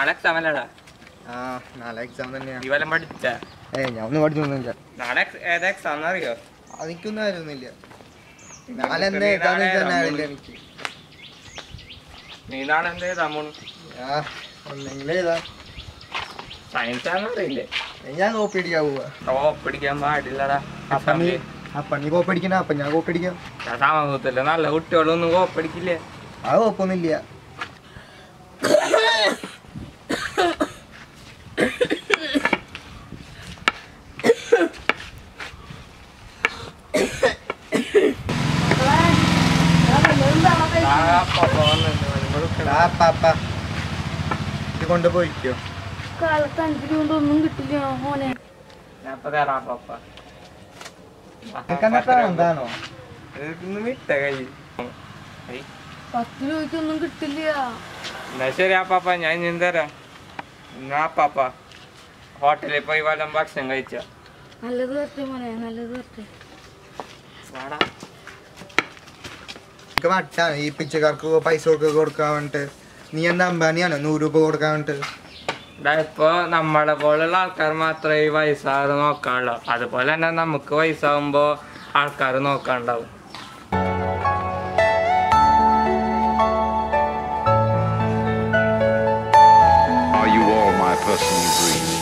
നാളെ എക്സാം അല്ലടാ ആ നാളെ എക്സാം തന്നെയാണ് നീ വല്ലതും പഠിച്ച ഏ ഞാൻ ഒന്നും പഠിച്ചൊന്നുമില്ല നാളെ ex- ഏതാ എക്സാം അറിയോ എനിക്കൊന്നും ആയിരുന്നില്ല നാളെ എന്താ ഏതാന്ന് തന്നെ അറിയില്ല എനിക്ക് നീ നാളെ എന്ത് ചെയ്താ മോണ് ആ ഒന്നെങ്കിലും ഏതാ സയൻസ് ആണെന്ന് അറിയില്ലേ ഞാൻ കോപ്പി അടിക്കാൻ പോവാ ഓ പിടിക്കാൻ പാടില്ലടാ അപ്പൊ നീ അപ്പൊ നീ കോപ്പി അടിക്കണ അപ്പൊ ഞാൻ കോപ്പി അടിക്കാം സമൂഹത്തില് നല്ല കുട്ടികളൊന്നും കോപ്പടിക്കില്ലേ അത് കുഴപ്പമൊന്നുമില്ല ആ പാപ്പ ഇത് കൊണ്ടുപോയിക്കോ കാലത്ത് അഞ്ചു രൂപ ഒന്നും കിട്ടില്ല മോനെ ഞാനിപ്പോ തരാം പപ്പ നിനക്കെന്നിട്ടാ എന്താണോ ഇതൊന്ന് വിട്ട കൈ ഐ, പത്ത് രൂപയ്ക്കൊന്നും കിട്ടില്ല എന്നാ ശരി അപ്പാപ്പ ഞാൻ ഇനി തരാം എന്നാ അപ്പാപ്പ ഹോട്ടലിൽ പോയി വല്ലതും ഭക്ഷണം കഴിച്ച നല്ലത് വരട്ടെ മോനെ നല്ലത് വരട്ടെ വാടാ എനിക്ക് മട്ടാണ് ഈ പിച്ചക്കാർക്ക് പൈസ ഒക്കെ കൊടുക്കാൻ വേണ്ടിട്ട് നീ എന്താ അമ്പാനിയാണോ നൂറ് രൂപ കൊടുക്കാൻ വേണ്ടിട്ട് ഇതാ ഇപ്പൊ നമ്മളെ പോലുള്ള ആൾക്കാർ മാത്രമേ ഈ വയസ്സാറ് നോക്കാനുള്ളൂ അതുപോലെ തന്നെ നമുക്ക് വയസ്സാകുമ്പോ ആൾക്കാർ നോക്കാണ്ടാവും Are you all my personal dreams?